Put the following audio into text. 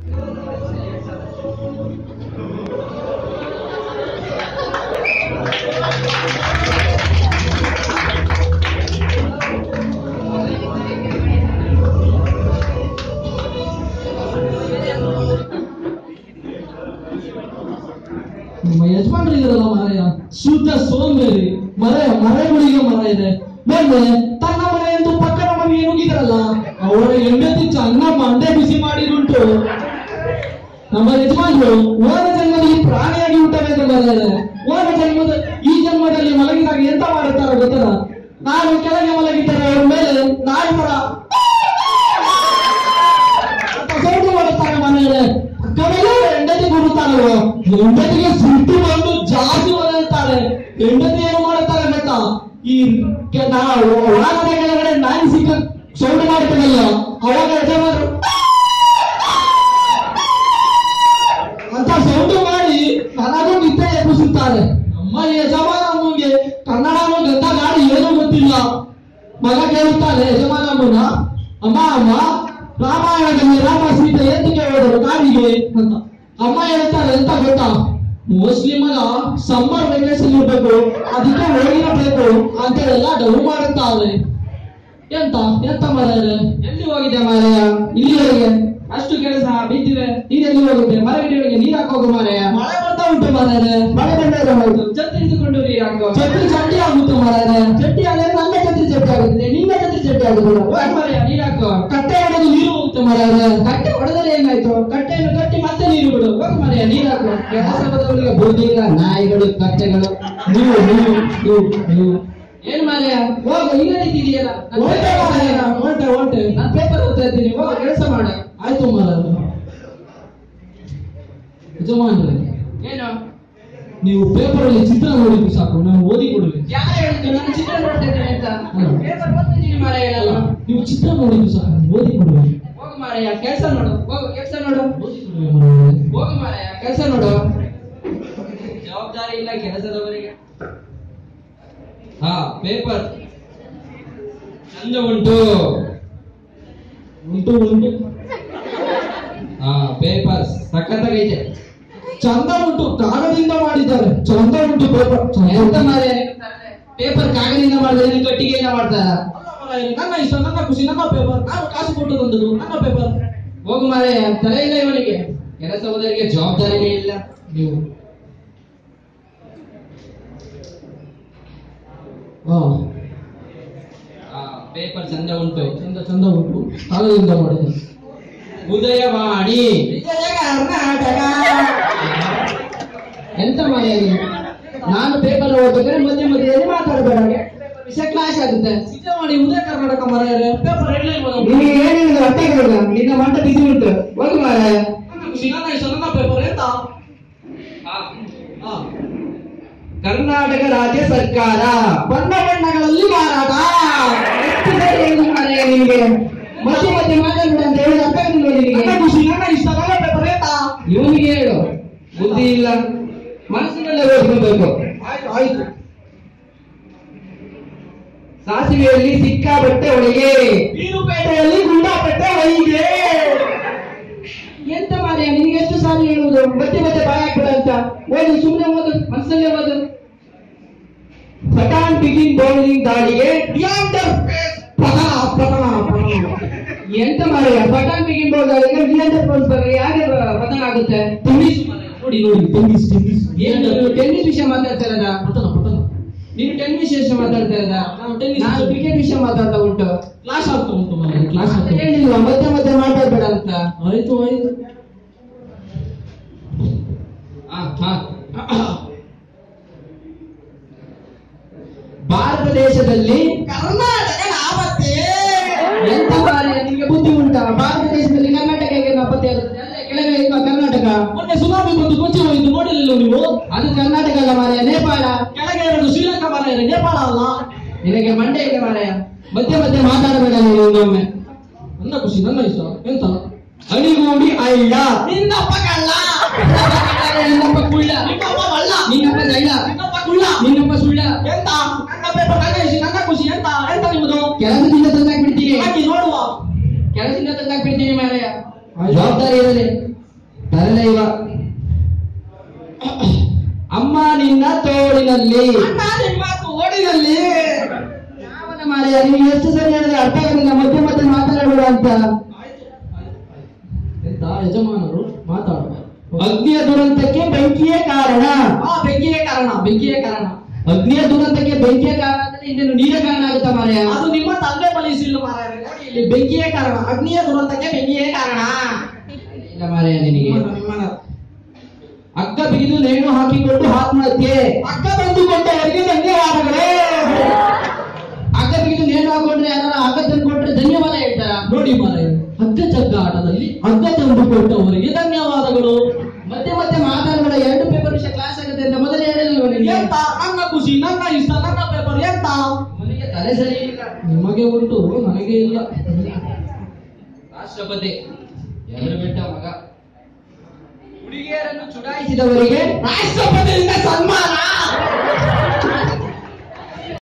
ನಿಮ್ಮ ಯಜಮಾನ್ರು ಇದಾರಲ್ಲ ಮಾರಾಯ ಶುದ್ಧ ಸೋಂಬೇರಿ ಮರ ಮರಗಳಿಗೆ ಮರ ಇದೆ ಮೊನ್ನೆ ತನ್ನ ಮನೆ ಎಂದು ಪಕ್ಕದ ಮನೆಗೆ ನುಗ್ಗಿದ್ರಲ್ಲ ಅವರ ಹೆಂಡತಿ ಚೆನ್ನಮ್ಮ ಅಂಡೆ ಬಿಸಿ ಮಾಡಿರುಂಟು ನಮ್ಮ ಯಜಮಾನ್ರು ಓದ ಜನ್ಮದಲ್ಲಿ ಪ್ರಾಣಿಯಾಗಿ ಹುಟ್ಟಬೇಕು ಮಾರಾಯ ಓದ ಜನ್ಮದ ಈ ಜನ್ಮದಲ್ಲಿ ಮಲಗಿದಾಗ ಎಂತ ಮಾಡುತ್ತಾರ ಗೊತ್ತಲ್ಲ ನಾನು ಕೆಳಗೆ ಮಲಗಿದ್ದರೆ ಅವ್ರ ಮೇಲೆ ನಾಯಿ ಮರ ಸೌಂಡು ಮಾಡುತ್ತಾರೆ ಮನೆಯಲ್ಲಿ ಕಡೆಗೆ ಹೆಂಡತಿ ಕೊಡುತ್ತಾರಲ್ವ ಹೆಂಡತಿಗೆ ಸಿಟ್ಟು ಬಂದು ಜಾಸ್ತಿ ಒದಗುತ್ತಾರೆ ಹೆಂಡತಿ ಏನು ಮಾಡುತ್ತಾರೆ ಗೊತ್ತಾ ಈ ಕೆ- ನಾವು ಒಳಗಡೆ ಕೆಳಗಡೆ ನಾಯಿ ಸಿಕ್ಕ ಸೌಂಡ್ ಮಾಡ್ತೀವಲ್ಲ ಅವಾಗ ಯಜಮಾನರು ಅಂತ ಸೌಂಡ್ ಮಾಡಿ ನನಗೂ ನಿದ್ದೆ ಎಬ್ಬಿಸುತ್ತಾರೆ ನಮ್ಮ ಯಜಮಾನಮ್ಮಗೆ ಕನ್ನಡನೂ ಗಂಧ ಗಾಡಿ ಏನೂ ಗೊತ್ತಿಲ್ಲ ಮಗ ಕೇಳುತ್ತಾನೆ ಯಜಮಾನಮ್ಮನ ಅಮ್ಮ ಅಮ್ಮ ರಾಮಾಯಣದಲ್ಲಿ ರಾಮ ಸೀತೆ ಎತ್ತಿಗೆ ಹೋದರು ಕಾಡಿಗೆ ಅಂತ ಅಮ್ಮ ಹೇಳ್ತಾರೆ ಎಂತ ಗೊತ್ತಾ ಮೋಸ್ಟ್ಲಿ ಮಗ ಸಮ್ಮರ್ ವೆಕೇಶನ್ ಇರ್ಬೇಕು ಅದಕ್ಕೆ ಹೋಗಿರಬೇಕು ಅಂತ ಎಲ್ಲ ಡೌ ಮಾಡುತ್ತಾರೆ ಎಂತ ಎಂತ ಮಾರಾಯ ಎಲ್ಲಿ ಹೋಗಿದ್ದೆ ಮಾರಾಯ ಇಲ್ಲಿವರೆಗೆ ಅಷ್ಟು ಕೆಲಸ ಬಿದ್ದಿದೆ ನೀನೆಲ್ಲಿ ಹೋಗುತ್ತೆ ಮರಗಿಡಗಳಿಗೆ ನೀರ್ ಹಾಕೋಗು ಮಾರಾಯ ಮಳೆ ಬರ್ತಾ ಉಂಟು ಮಾರಾಯ ಮಳೆ ಬಂದಾಗ ಹೌದು ಛತ್ರಿ ಹಿಡಿದುಕೊಂಡು ನೀರ್ ಹಾಕೋ ಛತ್ರಿ ಚಟ್ಟಿ ಆಗುತ್ತೆ ಮಾರಾಯ ಚಟ್ಟಿ ಆದ್ರೆ ನನ್ನ ಛತ್ರಿ ಚಟ್ಟಿ ಆಗುತ್ತೆ ನಿನ್ನ ಛತ್ರಿ ಚಟ್ಟಿ ಆಗುದಿಲ್ಲ ಹೋಗ್ ಮಾರಾಯ ನೀರ್ ಹಾಕೋ ಕಟ್ಟೆ ಹೊಡೆದು ನೀರು ಹೋಗುತ್ತೆ ಮಾರಾಯ ಕಟ್ಟೆ ಹೊಡೆದರೆ ಏನಾಯ್ತು ಕಟ್ಟೆಯನ್ನು ಕಟ್ಟಿ ಮತ್ತೆ ನೀರು ಬಿಡು ಹೋಗ್ ಮಾರಾಯ ನೀರ್ ಹಾಕೋ ಕೆಲಸ ಬದವರಿಗೆ ಬುದ್ಧಿ ಇಲ್ಲ ನಾಯಿಗಳು ಕಟ್ಟೆಗಳು ನೀವು ನೀವು ನೀವು ನೀವು ಏನ್ ಮಾರಾಯ ಹೋಗು ಈಗ ನಿಂತಿದೆಯಲ್ಲ ಹೊರಟೆ ಮಾರಾಯ ಹೊರಟೆ ಹೊರಟೆ ನಾನು ಪೇಪರ್ ಓದ್ತಾ ಇದ್ದೀನಿ ಹೋಗು ಕೆಲಸ ಮಾಡ ಆಯ್ತು ಮಾರಾಯ ಯಜಮಾನ್ರೆ ಏನು ನೀವು ಪೇಪರ್ ಅಲ್ಲಿ ಚಿತ್ರ ನೋಡಿದ್ದು ಸಾಕು ನಾನು ಓದಿ ಕೊಡುವೆ ಯಾರು ಹೇಳಿದ್ದು ನಾನು ಚಿತ್ರ ನೋಡ್ತಾ ಇದ್ದೀನಿ ಅಂತ ಹ್ಮ್. ಪೇಪರ್ ಓದ್ತಿದ್ದೀನಿ ಮಾರಾಯ ನಾನು ನೀವು ಚಿತ್ರ ನೋಡಿದ್ದು ಸಾಕು ನಾನು ಓದಿ ಕೊಡುವೆ ಹೋಗು ಮಾರಾಯ ಕೆಲಸ ನೋಡು ಹೋಗು ಕೆಲಸ ನೋಡು ಓದಿ ಕೊಡುವೆ ಮಾರಾಯ ಹೋಗು ಮಾರಾಯ ಕೆಲಸ ನೋಡು ಜವಾಬ್ದಾರಿ ಇಲ್ಲ ಕೆಲಸದವರಿಗೆ ಹಾ ಪೇಪರ್ ಚಂದ ಉಂಟು ಉಂಟು ಉಂಟು ಹಾ ಪೇಪರ್ ಸಖತ್ತಾಗೈತೆ ಚಂದ ಉಂಟು ಕಾಗದಿಂದ ಮಾಡಿದ್ದಾರೆ ಚಂದ ಉಂಟು ಪೇಪರ್ ಎಂತ ಮಾರಾಯ ಪೇಪರ್ ಕಾಗದಿಂದ ಮಾಡಿದ್ರೆ ನೀನು ಕಟ್ಟಿಗೆಯಿಂದ ಮಾಡ್ತಾರ ನನ್ನ ಇಷ್ಟ ನನ್ನ ಖುಷಿ ನನ್ನ ಪೇಪರ್ ನಾನು ಕಾಸು ಕೊಟ್ಟು ತಂದದ್ದು ನನ್ನ ಪೇಪರ್ ಹೋಗು ಮಾರಾಯ ತಲೆ ಇಲ್ಲ ಇವನಿಗೆ ಕೆಲಸ ಹೋದವರಿಗೆ ಜವಾಬ್ದಾರಿನೇ ಇಲ್ಲ ನೀವು ಹಾ ಹಾ ಪೇಪರ್ ಚಂದ ಉಂಟು ಚಂದ ಚಂದ ಉಂಟು ಕಾಗದಿಂದ ಮಾಡಿದೆ ಉದಯವಾಣಿ ಎಂತ ಮಾರಾಯ ನೀನು? ನಾನು ಪೇಪರ್ ಓದ್ಬೇಕಾದ್ರೆ ಮಧ್ಯೆ ಮಧ್ಯೆಯಲ್ಲಿ ಮಾತಾಡಬೇಡ ವಿಷಯ ಕ್ಲಾಶ್ ಆಗುತ್ತೆ ನಿಜ ಮಾಡಿ ಉದಯ ಕರ್ನಾಟಕ ಮರೆಯರೆ ಪೇಪರ್ ಹೆಡ್ಲೈನ್ ನಿನಗೆ ಏನಿಲ್ಲ ಹೊಟ್ಟೆ ಕೇಳಿಲ್ಲ ನಿನ್ನ ಮಂಟ ಬಿಸಿ ಉಂಟು ಹೋಗು ಮಾರಾಯ ನನ್ನ ಖುಷಿ ನನ್ನ ಇಷ್ಟ ನನ್ನ ಪೇಪರ್ ಎಂತ ಹಾ ಕರ್ನಾಟಕ ರಾಜ್ಯ ಸರ್ಕಾರ ಬಣ್ಣ ಬಣ್ಣಗಳಲ್ಲಿ ಮಾರಾಟ ಎಷ್ಟು ಸರಿ ಹೇಳುದು ಮಾರಾಯ ನಿನಗೆ ಮಧ್ಯೆ ಮಧ್ಯೆ ಮಾತಾಡ್ಬೇಡ ಅಂತ ಹೇಳಿದ ಅರ್ಥ ಆಗಿಲ್ವ ನನ್ನ ನಿನಗೆ ಖುಷಿ ನನ್ನ ಇಷ್ಟ ನನ್ನ ಪೇಪರ್ ಎಂತ ಇವನಿಗೆ ಹೇಳು ಬುದ್ಧಿ ಇಲ್ಲ ಮನಸ್ಸಿನಲ್ಲೇ ಓದ್ಕೋಬೇಕು ಆಯ್ತು ಆಯ್ತು ಸಾಸಿವೆಯಲ್ಲಿ ಸಿಕ್ಕಾಬಟ್ಟೆ ಒಳಗೆ ಬೀರುಪೇಟೆಯಲ್ಲಿ ಗುಂಡಾಪೇಟೆ ವೈಗೆ ಎಂತ ಮಾರಾಯ ನಿನಗೆ ಎಷ್ಟು ಸಾರಿ ಹೇಳುವುದು ಮತ್ತೆ ಮತ್ತೆ ಬಾಯ ಹಾಕ್ಬೇಡ ಅಂತ ಓದು ಸುಮ್ಮನೆ ಓದು ಮನಸ್ಸಲ್ಲೇ ಓದು ಪಠಾಣ್ ಬಿಗಿನ್ ಬೌಲಿಂಗ್ ದಾಳಿಗೆ ಡಿಯಾಂಡರ್ ಪತನ ಪತನ ಪತನ ಎಂತ ಮಾರಾಯ ಪಠಾಣ್ ಬಿಗಿನ್ ಬೌಲ್ ದಾಳಿಗೆ ಡಿಯಾಂಡರ್ ಬೌಲ್ಸ್ ಬಗ್ಗೆ ಹೇಗೆ ಪತನ ಆಗುತ್ತೆ ಟೆನ್ನಿಸ್ ಮಾರಾಯ. ನೋಡಿ ನೋಡಿ ಟೆನ್ನಿಸ್ ಟೆನ್ನಿಸ್ ಏನು ಟೆನ್ನಿಸ್ ವಿಷಯ ಮಾತಾಡ್ತಾ ಇರೋದಾ ಪತನ ಪತನ ನೀನು ಟೆನ್ನಿಸ್ ವಿಷಯ ಮಾತಾಡ್ತಾ ಇರೋದಾ ನಾವು ಟೆನ್ನಿಸ್ ನಾನು ಕ್ರಿಕೆಟ್ ವಿಷಯ ಮಾತಾಡ್ತಾ ಉಂಟು ಕ್ಲಾಸ್ ಆಗ್ತಾ ಉಂಟು ಮಾರಾಯ ಕ್ಲಾಸ್ ಆಗ್ತಾ ಉಂಟು. ಹೇಳಿಲ್ವಾ ಮತ್ತೆ ಮತ್ತೆ ಮಾತಾಡ್ಬೇಡ ಅಂತ ಆಯ್ತು ಆಯ್ತು ಆ, ಹಾ. ಭಾರತ ದೇಶದಲ್ಲಿ ಕರ್ನಾಟಕ ನಾಪತ್ತೆ ಎಂತ ಮಾರಾಯ ನಿಮಗೆ ಬುದ್ಧಿ ಉಂಟಾ ಭಾರತ ದೇಶದಲ್ಲಿ ಕರ್ನಾಟಕ ಹೇಗೆ ನಾಪತ್ತೆ ಆಗುತ್ತೆ ಅಲ್ಲೇ ಕೆಳಗೆ ಇಲ್ವಾ ಕರ್ನಾಟಕ ಮೊನ್ನೆ ಸುನಾಮಿ ಬಂದು ಕೊಚ್ಚಿ ಹೋಯಿತು ನೋಡಿರಲಿಲ್ಲ ನೀವು ಅದು ಕರ್ನಾಟಕ ಅಲ್ಲ ಮಾರಾಯ ನೇಪಾಳ ಕೆಳಗೆ ಎರಡು ಶ್ರೀಲಂಕಾ ಮಾರಾಯ ನೇಪಾಳ ಅಲ್ಲ ನಿನಗೆ ಮಂಡೆ ಇದೆ ಮಾರಾಯ ಮಧ್ಯೆ ಮಧ್ಯೆ ಮಾತಾಡಬೇಡ ನೀನು ಇನ್ನೊಮ್ಮೆ ನನ್ನ ಖುಷಿ ನನ್ನ ಇಷ್ಟ ಎಂತ ಅಡಿಗೂಡಿ ಅಳ್ಳ ನಿನ್ನಪ್ಪ ಕಳ್ಳ ನಿನ್ನಪ್ಪ ಕುಳ್ಳ ನಿನ್ನಪ್ಪ ಕಳ್ಳ ನಿನ್ನಪ್ಪ ಜೈಲ ನಿನ್ನಪ್ಪ ಕುಳ್ಳ ನಿನ್ನಪ್ಪ ಸುಳ್ಳ ಎಂತ ನನ್ನ ಪೇಪರ್ ನನ್ನ ಇಷ್ಟ ನನ್ನ ಖುಷಿ ಎಂತ ಎಂತ ನಿಮ್ಮದು ಕೆಲಸದಿಂದ ತಂದಾಕ್ ಬಿಡ್ತೀನಿ ಹಾಕಿ ನೋಡುವ ಕೆಲಸದಿಂದ ತಂದಾಕ್ ಬಿಡ್ತೀನಿ ಮಾರಾಯ ಆಯ್ತು. ಜವಾಬ್ದಾರಿ ಇರಲಿ ಬರಲೇ ಇವ ಅಮ್ಮ ನಿನ್ನ ತೋಳಿನಲ್ಲಿ ಅಣ್ಣ ನಿಮ್ಮ ಓಡಿನಲ್ಲಿ ಯಾವನ ಮಾರಿಯ ನೀವು ಎಷ್ಟು ಸರಿ ಹೇಳಿದ್ರೆ ಅರ್ಥ ಆಗೋದಿಲ್ಲ ಮಧ್ಯೆ ಮಧ್ಯೆ ಮಾತಾಡಬೇಡ ಅಂತ ಎಂತ ಯಜಮಾನರು ಮಾತಾಡುವ ಅಗ್ನಿಯ ದುರಂತಕ್ಕೆ ಬೆಂಕಿಯೇ ಕಾರಣ ಆ ಬೆಂಕಿಯೇ ಕಾರಣ ಬೆಂಕಿಯೇ ಕಾರಣ ಅಗ್ನಿಯ ದುರಂತಕ್ಕೆ ಬೆಂಕಿಯೇ ಕಾರಣ ಅಂದ್ರೆ ಇನ್ನೇನು ನೀರೇ ಕಾರಣ ಆಗುತ್ತಾ ಮಾರಾಯ ಅದು ನಿಮ್ಮ ತಂದೆ ಫಲಿಸಿಲ್ಲ ಮಾರಾಯರೇ ನೋಡಿ ಇಲ್ಲಿ ಬೆಂಕಿಯೇ ಕಾರಣ ಅಗ್ನಿಯ ದುರಂತಕ್ಕೆ ಬೆಂಕಿಯೇ ಕಾರಣ ಇಲ್ಲ ಮಾರಾಯ ನಿನಗೆ ನಿಮ್ಮನ್ನ- ನಿಮ್ಮನ್ನ ಅಗ್ಗ ಬಿಗಿದು ನೇಣು ಹಾಕಿಕೊಂಡು ಆತ್ಮಹತ್ಯೆ ಅಕ್ಕ ಬಂದುಕೊಂಡವರಿಗೆ ಧನ್ಯವಾದಗಳೇ ಅಗ್ಗ ಬಿಗಿದು ನೇಣು ಹಾಕೊಂಡ್ರೆ ಯಾರು ಅಗ್ಗ ತಂದ್ಕೊಟ್ರೆ ಧನ್ಯವಾದ ಹೇಳ್ತಾರ ನೋಡಿ ಮಾರಾಯ ಹಗ್ಗ ಚಗ್ಗ ಆಟದಲ್ಲಿ ಹಗ್ಗ ತಂದುಕೊಟ್ಟವರಿಗೆ ಧನ್ಯವಾದಗಳು ಮತ್ತೆ ಮತ್ತೆ ಮಾತಾಡಬೇಡ ಎರಡು ಪೇಪರ್ ವಿಷಯ ಕ್ಲಾಸ್ ಆಗುತ್ತೆ ಅಂತ ಮೊದಲೇ ಹೇಳಿಲ್ವ ನಿನಗೆ ಎಂತ ನನ್ನ ಖುಷಿ ನನ್ನ ಇಷ್ಟ ನನ್ನ ಪೇಪರ್ ಎಂತ ಅವನಿಗೆ ತಲೆ ಸರಿ ಇಲ್ಲ ನಿಮಗೆ ಉಂಟು ನನಗೆ ಇಲ್ಲ ರಾಷ್ಟ್ರಪತಿ ಎದುರು ಬಿಟ್ಟ ಮಗ ಹುಡುಗಿಯರನ್ನು ಚುಡಾಯಿಸಿದವರಿಗೆ ರಾಷ್ಟ್ರಪತಿಯಿಂದ ಸನ್ಮಾನ